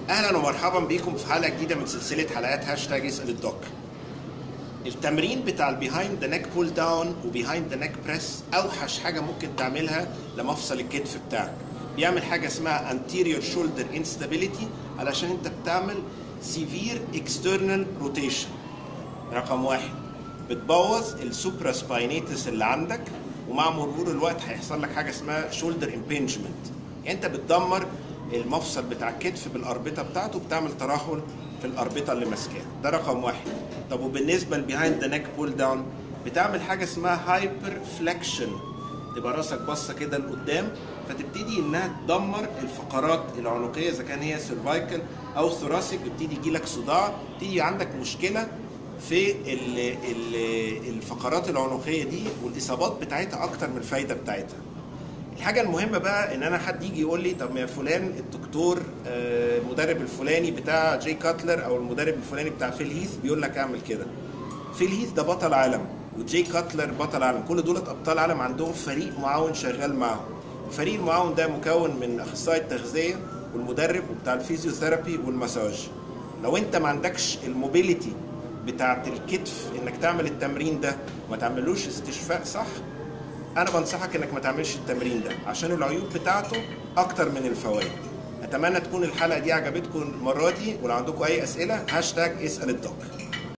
اهلا ومرحبا بيكم في حلقه جديده من سلسله حلقات هاشتاج اسال الدوك التمرين بتاع البيهايند ذا نيك بول داون وبيهايند ذا نيك بريس اوحش حاجه ممكن تعملها لمفصل الكتف بتاعك بيعمل حاجه اسمها anterior shoulder instability علشان انت بتعمل severe external rotation رقم واحد بتبوظ السوبرا سباينيتس اللي عندك ومع مرور الوقت هيحصل لك حاجه اسمها شولدر امبنجمنت يعني انت بتدمر المفصل بتاع الكتف بالاربطه بتاعته بتعمل ترهل في الاربطه اللي ماسكاها ده رقم واحد طب وبالنسبه لبيهايند ذا نيك بول داون بتعمل حاجه اسمها هايبر فليكشن تبقى راسك باصه كده لقدام فتبتدي انها تدمر الفقرات العنقيه اذا كان هي سيرفايكل او ثوراسيك بيبتدي يجي لك صداع تيجي عندك مشكله في ال ال الفقرات العنقيه دي والاصابات بتاعتها اكتر من الفايده بتاعتها الحاجه المهمه بقى ان انا حد يجي يقول لي طب يا فلان الدكتور آه، المدرب الفلاني بتاع جاي كاتلر او المدرب الفلاني بتاع فيل هيث بيقول لك اعمل كده فيل هيث ده بطل عالم وجاي كاتلر بطل عالم كل دول ابطال عالم عندهم فريق معاون شغال معاهم الفريق المعاون ده مكون من اخصائي التغذيه والمدرب وبتاع الفيزيوثيرابي والمساج لو انت ما عندكش الموبيليتي بتاعت الكتف انك تعمل التمرين ده وما تعملوش استشفاء صح انا بنصحك انك ما تعملش التمرين ده عشان العيوب بتاعته اكتر من الفوائد اتمنى تكون الحلقه دي عجبتكم المره دي ولو عندكم اي اسئله هاشتاج اسال الدكتور